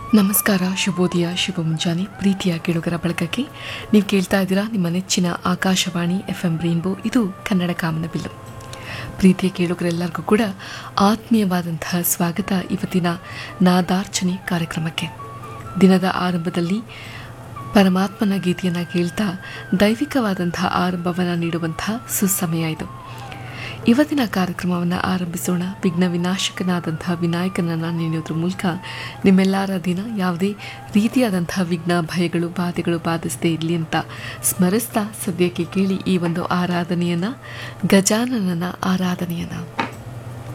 ನಮಸ್ಕಾರ ಶುಭೋದಯ ಶುಭ ಮುಂಜಾನೆ ಪ್ರೀತಿಯ ಕೇಳುಗರ ಬಳಗಕ್ಕೆ ನೀವು ಕೇಳ್ತಾ ಇದ್ದೀರಾ ನಿಮ್ಮ ನೆಚ್ಚಿನ ಆಕಾಶವಾಣಿ ಎಫ್ ಎಂ ರೈನ್ಬೋ ಇದು ಕನ್ನಡ ಕಾಮನಬಿಲ್ಲು ಪ್ರೀತಿಯ ಕೇಳುಗರೆಲ್ಲರಿಗೂ ಕೂಡ ಆತ್ಮೀಯವಾದಂತಹ ಸ್ವಾಗತ ಇವತ್ತಿನ ನಾದಾರ್ಚನೆ ಕಾರ್ಯಕ್ರಮಕ್ಕೆ ದಿನದ ಆರಂಭದಲ್ಲಿ ಪರಮಾತ್ಮನ ಗೀತೆಯನ್ನು ಕೇಳ್ತಾ ದೈವಿಕವಾದಂತಹ ಆರಂಭವನ್ನು ನೀಡುವಂತಹ ಸುಸಮಯ ಇದು ಇವತ್ತಿನ ಕಾರ್ಯಕ್ರಮವನ್ನು ಆರಂಭಿಸೋಣ ವಿಘ್ನ ವಿನಾಶಕನಾದಂತಹ ವಿನಾಯಕನನ್ನು ನೆನೆಯೋದ್ರ ಮೂಲಕ ನಿಮ್ಮೆಲ್ಲರ ದಿನ ಯಾವುದೇ ರೀತಿಯಾದಂತಹ ವಿಘ್ನ ಭಯಗಳು ಬಾಧೆಗಳು ಬಾಧಿಸದೇ ಇರಲಿ ಅಂತ ಸ್ಮರಿಸ್ತಾ ಸದ್ಯಕ್ಕೆ ಕೇಳಿ ಈ ಒಂದು ಆರಾಧನೆಯನ್ನು ಗಜಾನನನ ಆರಾಧನೆಯನ್ನು